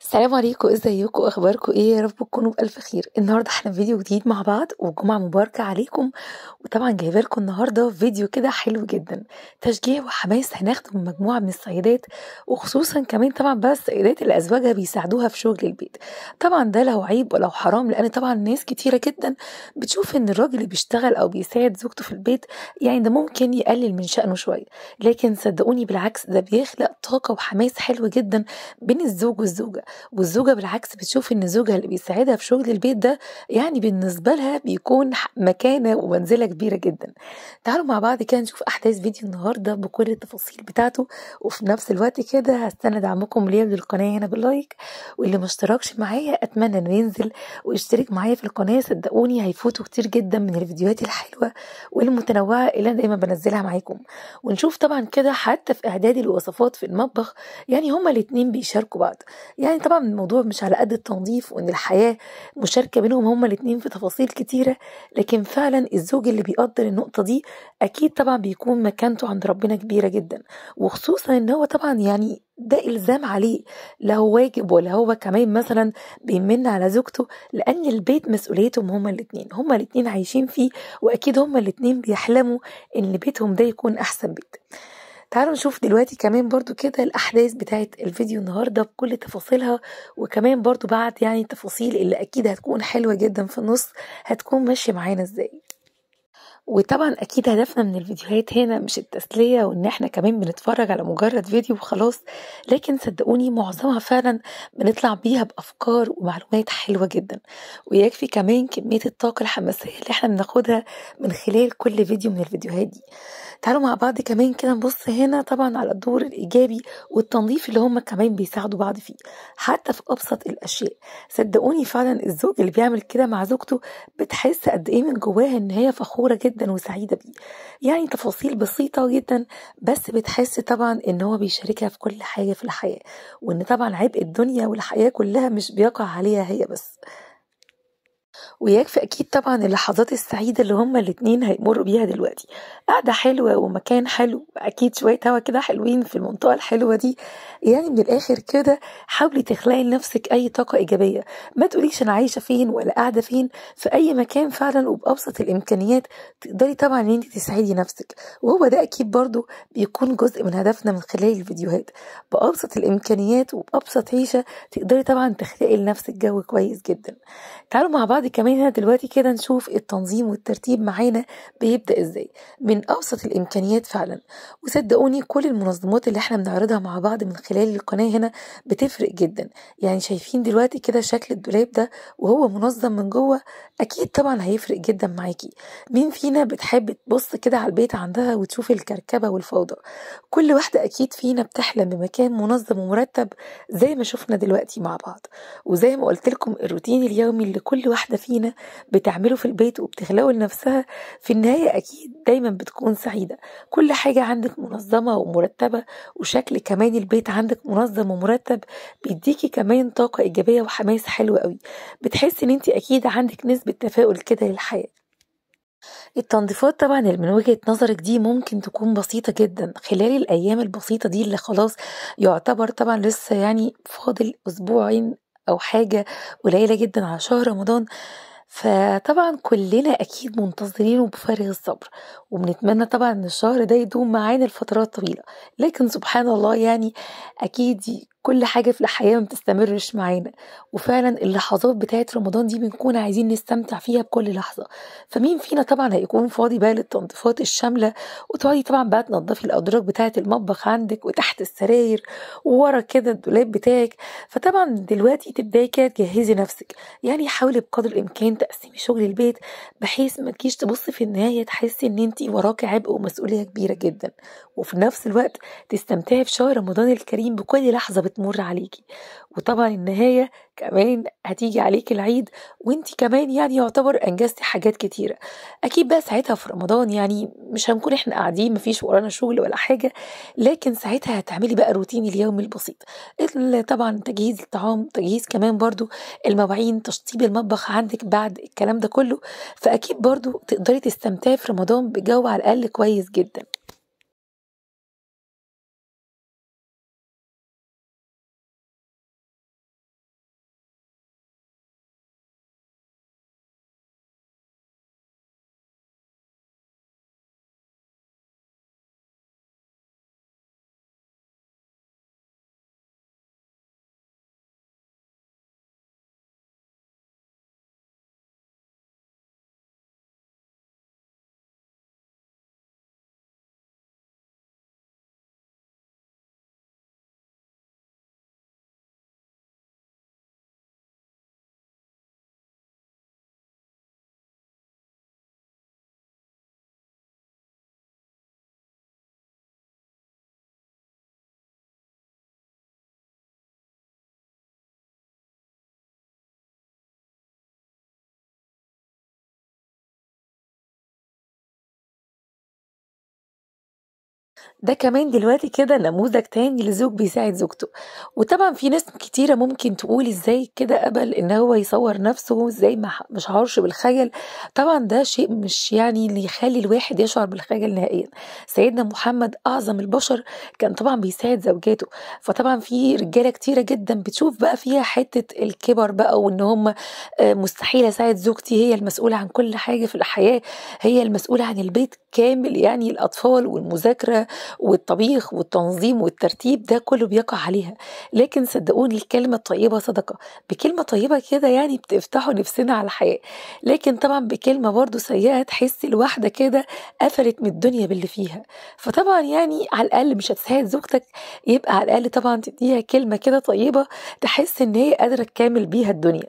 السلام عليكم ازيكم اخباركم ايه يا رب تكونوا بالف خير النهارده احنا في فيديو جديد مع بعض وجمعه مباركه عليكم وطبعا جايبه لكم النهارده فيديو كده حلو جدا تشجيع وحماس هناخده من مجموعه من السيدات وخصوصا كمان طبعا بقى السيدات اللي ازواجها بيساعدوها في شغل البيت طبعا ده لو عيب ولو حرام لان طبعا ناس كتيره جدا بتشوف ان الراجل اللي بيشتغل او بيساعد زوجته في البيت يعني ده ممكن يقلل من شأنه شويه لكن صدقوني بالعكس ده بيخلق طاقه وحماس حلو جدا بين الزوج والزوجه والزوجة بالعكس بتشوف إن زوجها اللي بيساعدها في شغل البيت ده يعني بالنسبة لها بيكون مكانة ومنزلة كبيرة جدا تعالوا مع بعض كده نشوف أحداث فيديو النهاردة بكل التفاصيل بتاعته وفي نفس الوقت كده هستنى دعمكم ليا للقناة هنا باللايك واللي ما اشتركش معايا أتمنى إنه ينزل ويشترك معايا في القناة صدقوني هيفوتوا كتير جدا من الفيديوهات الحلوة والمتنوعة اللي أنا دايما بنزلها معاكم ونشوف طبعا كده حتى في إعداد الوصفات في المطبخ يعني هما الاتنين بيشاركوا بعض يعني طبعا الموضوع مش على قد التنظيف وان الحياه مشاركه بينهم هما الاتنين في تفاصيل كتيره لكن فعلا الزوج اللي بيقدر النقطه دي اكيد طبعا بيكون مكانته عند ربنا كبيره جدا وخصوصا ان هو طبعا يعني ده الزام عليه لا هو واجب ولا هو كمان مثلا بيمن على زوجته لان البيت مسؤوليتهم هما الاتنين هما الاتنين عايشين فيه واكيد هما الاتنين بيحلموا ان بيتهم ده يكون احسن بيت تعالوا نشوف دلوقتي كمان برضو كده الأحداث بتاعت الفيديو النهاردة بكل تفاصيلها وكمان برضو بعد يعني التفاصيل اللي أكيد هتكون حلوة جدا في النص هتكون ماشية معانا ازاي وطبعا اكيد هدفنا من الفيديوهات هنا مش التسليه وان احنا كمان بنتفرج على مجرد فيديو وخلاص لكن صدقوني معظمها فعلا بنطلع بيها بافكار ومعلومات حلوه جدا ويكفي كمان كميه الطاقه الحماسيه اللي احنا بناخدها من خلال كل فيديو من الفيديوهات دي تعالوا مع بعض كمان كده نبص هنا طبعا على الدور الايجابي والتنظيف اللي هم كمان بيساعدوا بعض فيه حتى في ابسط الاشياء صدقوني فعلا الزوج اللي بيعمل كده مع زوجته بتحس قد ايه من جواها ان هي فخوره جدا جدا وسعيدة بيه يعني تفاصيل بسيطة جدا بس بتحس طبعا ان هو بيشاركها في كل حاجة في الحياة وان طبعا عبء الدنيا والحياة كلها مش بيقع عليها هي بس ويكفي اكيد طبعا اللحظات السعيده اللي هما الاتنين هيمروا بيها دلوقتي قعده حلوه ومكان حلو اكيد شويه هوا كده حلوين في المنطقه الحلوه دي يعني من الاخر كده حاولي تخلقي لنفسك اي طاقه ايجابيه ما تقوليش انا عايشه فين ولا قاعده فين في اي مكان فعلا وبابسط الامكانيات تقدري طبعا ان انت تسعدي نفسك وهو ده اكيد برضو بيكون جزء من هدفنا من خلال الفيديوهات بابسط الامكانيات وبابسط عيشه تقدري طبعا تخلقي لنفسك جو كويس جدا تعالوا مع بعض كمان هنا دلوقتي كده نشوف التنظيم والترتيب معانا بيبدأ ازاي من أبسط الإمكانيات فعلا وصدقوني كل المنظمات اللي احنا بنعرضها مع بعض من خلال القناة هنا بتفرق جدا يعني شايفين دلوقتي كده شكل الدولاب ده وهو منظم من جوه أكيد طبعا هيفرق جدا معاكي مين فينا بتحب تبص كده على البيت عندها وتشوف الكركبة والفوضى كل واحدة أكيد فينا بتحلم بمكان منظم ومرتب زي ما شفنا دلوقتي مع بعض وزي ما قلت لكم الروتين اليومي اللي كل واحدة فينا بتعمله في البيت وبتخلقه لنفسها في النهاية أكيد دايما بتكون سعيدة كل حاجة عندك منظمة ومرتبة وشكل كمان البيت عندك منظم ومرتب بيديكي كمان طاقة إيجابية وحماس حلو قوي بتحسي إن انت أكيد عندك نسبة تفاؤل كده للحياة التنظيفات طبعا اللي من وجهة نظرك دي ممكن تكون بسيطة جدا خلال الأيام البسيطة دي اللي خلاص يعتبر طبعا لسه يعني فاضل أسبوعين أو حاجة قليلة جدا على شهر رمضان فطبعا كلنا اكيد منتظرينه بفارغ الصبر وبنتمنى طبعا ان الشهر ده يدوم معانا لفترات طويله لكن سبحان الله يعني اكيد كل حاجة في الحياة ما بتستمرش معانا وفعلا اللحظات بتاعت رمضان دي بنكون عايزين نستمتع فيها بكل لحظة فمين فينا طبعا هيكون فاضي بقى للتنظيفات الشاملة وتقعدي طبعا بقى تنضفي الأدراج بتاعت المطبخ عندك وتحت السراير وورا كده الدولاب بتاعك فطبعا دلوقتي تبداي كده تجهزي نفسك يعني حاولي بقدر الإمكان تقسمي شغل البيت بحيث ما تجيش تبصي في النهاية تحسي إن انت وراكي عبء ومسؤولية كبيرة جدا وفي نفس الوقت تستمتعي في شهر رمضان الكريم بكل لحظة بتمر عليكي وطبعا النهاية كمان هتيجي عليك العيد وانت كمان يعني يعتبر انجزتي حاجات كتيرة اكيد بقى ساعتها في رمضان يعني مش هنكون احنا قاعدين مفيش ورانا شغل ولا حاجة لكن ساعتها هتعملي بقى روتين اليومي البسيط طبعا تجهيز الطعام تجهيز كمان برضو المواعين تشطيب المطبخ عندك بعد الكلام ده كله فاكيد برضو تقدري تستمتعي في رمضان بجو على الاقل كويس جدا ده كمان دلوقتي كده نموذج تاني لزوج بيساعد زوجته وطبعا في ناس كتيرة ممكن تقول ازاي كده قبل ان هو يصور نفسه ازاي ما ح- مش شعرش بالخجل طبعا ده شيء مش يعني اللي يخلي الواحد يشعر بالخجل نهائيا سيدنا محمد اعظم البشر كان طبعا بيساعد زوجاته فطبعا في رجاله كتيره جدا بتشوف بقى فيها حته الكبر بقى وان هم آه، مستحيل اساعد زوجتي هي المسؤوله عن كل حاجه في الحياه هي المسؤوله عن البيت كامل يعني الاطفال والمذاكره والطبيخ والتنظيم والترتيب ده كله بيقع عليها لكن صدقوني الكلمه الطيبه صدقه بكلمه طيبه كده يعني بتفتحوا نفسنا على الحياه لكن طبعا بكلمه برضو سيئه تحسي الواحده كده قفلت من الدنيا باللي فيها فطبعا يعني على الاقل مش هتساعد زوجتك يبقى على الاقل طبعا تديها كلمه كده طيبه تحس ان هي قادره تكمل بيها الدنيا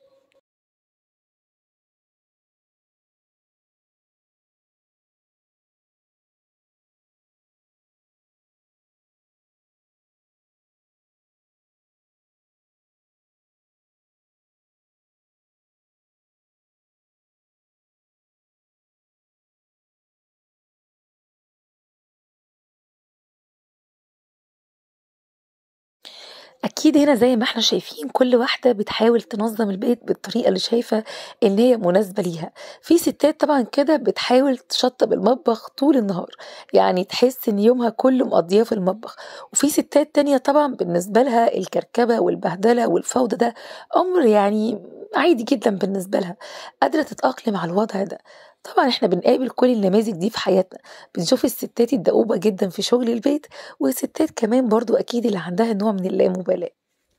اكيد هنا زي ما احنا شايفين كل واحده بتحاول تنظم البيت بالطريقه اللي شايفه ان هي مناسبه ليها في ستات طبعا كده بتحاول تشطب المطبخ طول النهار يعني تحس ان يومها كله مقضياه في المطبخ وفي ستات تانية طبعا بالنسبه لها الكركبه والبهدله والفوضى ده امر يعني عادي جدا بالنسبه لها قادره تتاقلم على الوضع ده طبعا احنا بنقابل كل النماذج دي في حياتنا بنشوف الستات الدؤوبة جدا في شغل البيت وستات كمان برضو أكيد اللي عندها نوع من اللامبالاة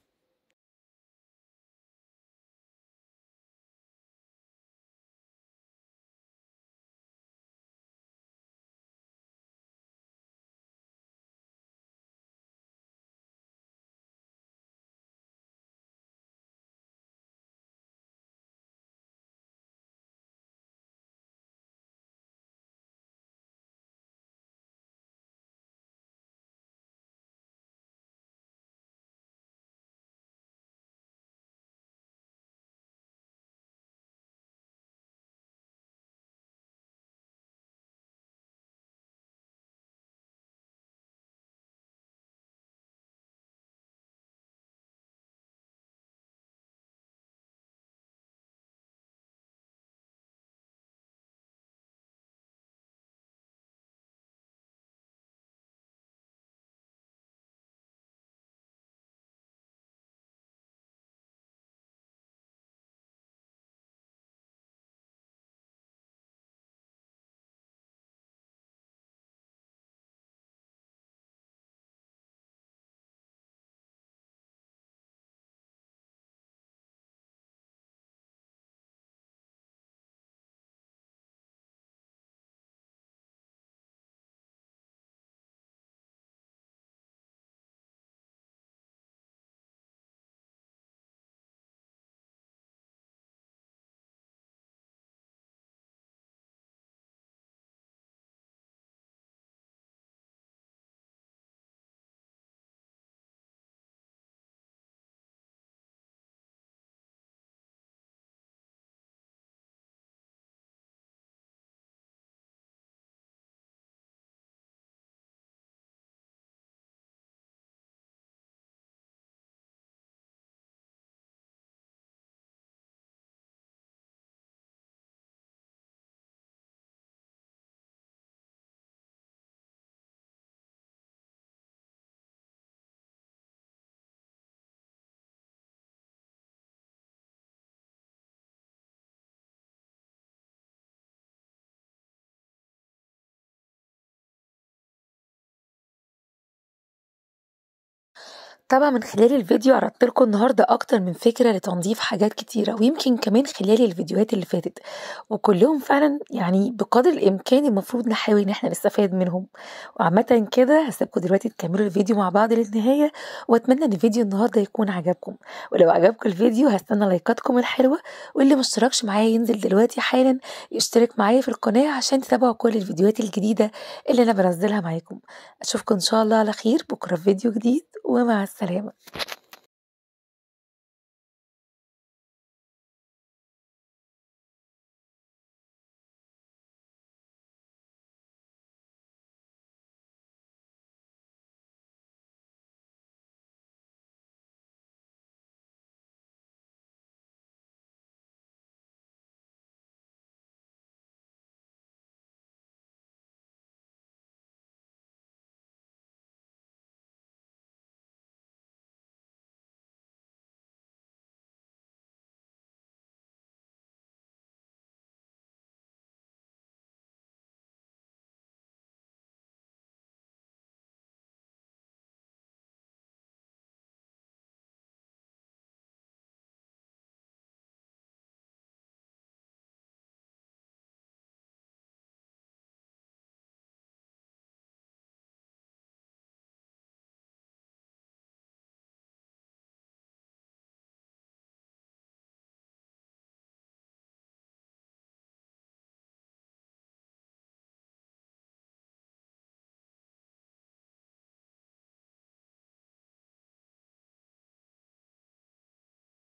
طبعا من خلال الفيديو عرضت لكم النهارده اكتر من فكره لتنظيف حاجات كتيره ويمكن كمان خلال الفيديوهات اللي فاتت وكلهم فعلا يعني بقدر الامكان المفروض نحاول ان احنا نستفاد منهم وعامه كده هسيبكم دلوقتي تكملوا الفيديو مع بعض للنهايه واتمنى ان الفيديو النهارده يكون عجبكم ولو عجبكم الفيديو هستنى لايكاتكم الحلوه واللي مشتركش معايا ينزل دلوقتي حالا يشترك معايا في القناه عشان تتابعوا كل الفيديوهات الجديده اللي انا بنزلها معاكم اشوفكم ان شاء الله على خير بكره في فيديو جديد ومع السلامه